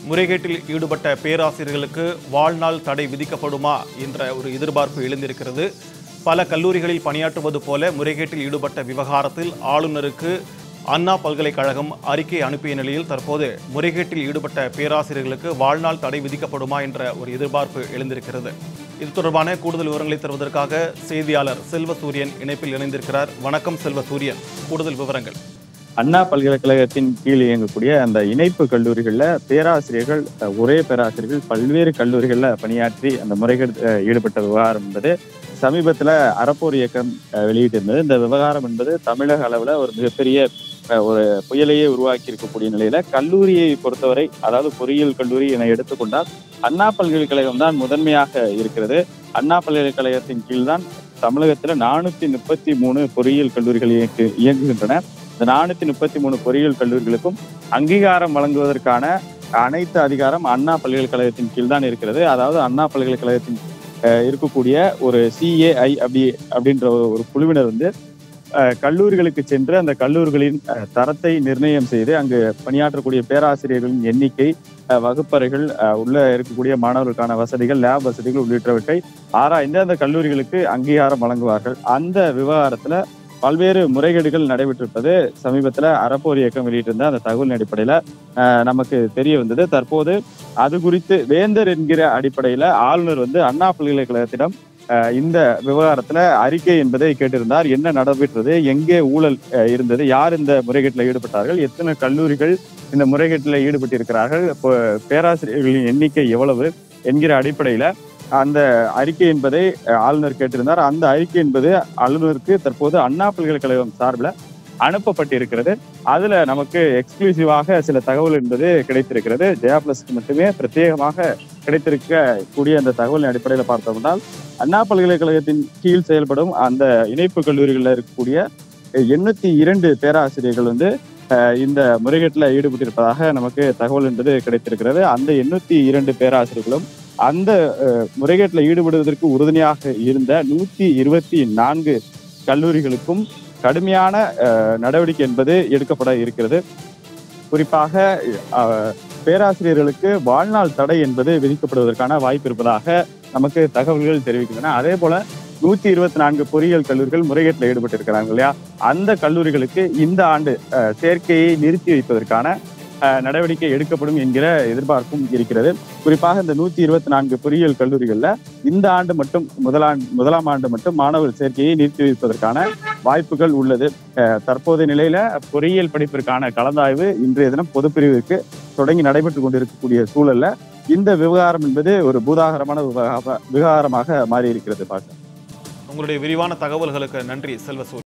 முறைகேட்டில் ஈடுபட்ட பேராசிரியர்களுக்கு வாழ்நாள் தடை விதிக்கப்படுமா என்ற ஒரு எதிர்பார்ப்பு எழுந்திருக்கிறது பல கல்லூரிகளில் பணியாற்றுவது போல முறைகேட்டில் ஈடுபட்ட விவகாரத்தில் ஆளுநருக்கு அண்ணா பல்கலைக்கழகம் அறிக்கை அனுப்பிய நிலையில் தற்போது முறைகேட்டில் ஈடுபட்ட பேராசிரியர்களுக்கு வாழ்நாள் தடை விதிக்கப்படுமா என்ற ஒரு எதிர்பார்ப்பு எழுந்திருக்கிறது இது தொடர்பான கூடுதல் விவரங்களை தருவதற்காக செய்தியாளர் செல்வசூரியன் இணைப்பில் இணைந்திருக்கிறார் வணக்கம் செல்வசூரியன் கூடுதல் விவரங்கள் அண்ணா பல்கலைக்கழகத்தின் கீழ் இயங்கக்கூடிய அந்த இணைப்பு கல்லூரிகள்ல பேராசிரியர்கள் அஹ், ஒரே பேராசிரியர்கள் பல்வேறு கல்லூரிகள்ல பணியாற்றி அந்த முறைகேடு அஹ், ஈடுபட்ட விவகாரம் என்பது சமீபத்துல அறப்போர் இயக்கம் அஹ், வெளியிட்டிருந்தது இந்த விவகாரம் என்பது தமிழக அளவுல ஒரு மிகப்பெரிய அஹ், ஒரு புயலையே உருவாக்கி இருக்கக்கூடிய நிலையில கல்லூரியை பொறுத்தவரை அதாவது பொறியியல் கல்லூரி என எடுத்துக்கொண்டால் அண்ணா பல்கலைக்கழகம் தான் முதன்மையாக இருக்கிறது அண்ணா பல்கலைக்கழகத்தின் கீழ் தான் தமிழகத்துல நானூத்தி முப்பத்தி மூணு பொறியியல் கல்லூரிகள் இயக்கு இயங்குகின்றன இந்த நானூத்தி முப்பத்தி மூணு பொறியியல் கல்லூரிகளுக்கும் அங்கீகாரம் வழங்குவதற்கான அனைத்து அதிகாரம் அண்ணா பல்கலைக்கழகத்தின் கீழ் தான் இருக்கிறது அதாவது அண்ணா பல்கலைக்கழகத்தின் அஹ், இருக்கக்கூடிய ஒரு சிஏஐ அப்படி அப்படின்ற ஒரு- ஒரு குழுவினர் வந்து அஹ், கல்லூரிகளுக்கு சென்று அந்த கல்லூரிகளின் அஹ், தரத்தை நிர்ணயம் செய்து அங்கு பணியாற்றக்கூடிய பேராசிரியர்களின் எண்ணிக்கை அஹ், வகுப்பறைகள் அஹ், உள்ள இருக்கக்கூடிய மாணவர்களுக்கான வசதிகள் லேப் வசதிகள் உள்ளிட்டவற்றை ஆராய்ந்து அந்த கல்லூரிகளுக்கு அங்கீகாரம் வழங்குவார்கள் அந்த விவகாரத்துல பல்வேறு முறைகேடுகள் நடைபெற்றிருப்பது சமீபத்துல அறப்போர் இயக்கம் வெளியிட்டிருந்த அந்த தகவலின் அடிப்படையில அஹ், நமக்கு தெரிய வந்தது தற்போது அது குறித்து வேந்தர் என்கிற அடிப்படையில ஆளுநர் வந்து அண்ணா பல்கலைக்கழகத்திடம் அஹ், இந்த விவகாரத்துல அறிக்கை என்பதை கேட்டிருந்தார் என்ன நடைபெற்றது எங்கே ஊழல் அஹ், இருந்தது யார் இந்த முறைகேட்டில் ஈடுபட்டார்கள் எத்தனை கல்லூரிகள் இந்த முறைகேட்டில் ஈடுபட்டிருக்கிறார்கள் இப்போ பேராசிரியர்களின் எண்ணிக்கை எவ்வளவு என்கிற அடிப்படையில அந்த அறிக்கை என்பதை அஹ், ஆளுநர் கேட்டிருந்தார் அந்த அறிக்கை என்பது ஆளுநருக்கு தற்போது அண்ணா பல்கலைக்கழகம் சார்பில் அனுப்பப்பட்டிருக்கிறது அதுல நமக்கு எக்ஸ்க்ளூசிவாக சில தகவல் என்பது கிடைத்திருக்கிறது ஜெயா பிளஸ்க்கு மட்டுமே பிரத்யேகமாக கிடைத்திருக்க கூடிய அந்த தகவலின் அடிப்படையில் பார்த்தோம்னால் அண்ணா பல்கலைக்கழகத்தின் கீழ் செயல்படும் அந்த இணைப்பு கல்லூரிகளில் இருக்கக்கூடிய எண்ணூத்தி இரண்டு பேராசிரியர்கள் வந்து அஹ், இந்த முறைகேட்டில் ஈடுபட்டிருப்பதாக நமக்கு தகவல் என்பது கிடைத்திருக்கிறது அந்த எண்ணூத்தி இரண்டு பேராசிரியர்களும் அந்த அஹ், முறைகேட்டில் ஈடுபடுவதற்கு உறுதுணையாக இருந்த நூத்தி இருபத்தி நான்கு கல்லூரிகளுக்கும் கடுமையான அஹ், நடவடிக்கை என்பது எடுக்கப்பட இருக்கிறது குறிப்பாக அஹ், பேராசிரியர்களுக்கு வாழ்நாள் தடை என்பது விதிக்கப்படுவதற்கான வாய்ப்பு இருப்பதாக நமக்கு தகவல்கள் தெரிவிக்கின்றன அதே போல நூத்தி இருபத்தி நான்கு பொறியியல் கல்லூரிகள் முறைகேட்டில் ஈடுபட்டிருக்கிறாங்க இல்லையா அந்த கல்லூரிகளுக்கு இந்த ஆண்டு அஹ், சேர்க்கையை நிறுத்தி வைப்பதற்கான அஹ், நடவடிக்கை எடுக்கப்படும் என்கிற எதிர்பார்ப்பும் இருக்கிறது குறிப்பாக இந்த நூத்தி இருபத்தி நான்கு பொறியியல் கல்லூரிகள்ல இந்த ஆண்டு மட்டும் முதலாம் முதலாம் ஆண்டு மட்டும் மாணவர் சேர்க்கையை நிறுத்தி வைப்பதற்கான வாய்ப்புகள் உள்ளது அஹ், தற்போதைய நிலையில பொறியியல் படிப்பிற்கான கலந்தாய்வு இன்றைய தினம் பொதுப்பிரிவுக்கு தொடங்கி நடைபெற்று கொண்டிருக்கக்கூடிய சூழல்ல இந்த விவகாரம் என்பது ஒரு பூதாகரமான விவகார- விவகாரமாக மாறி இருக்கிறது பார்க்க உங்களுடைய விரிவான தகவல்களுக்கு நன்றி செல்வசூரியன்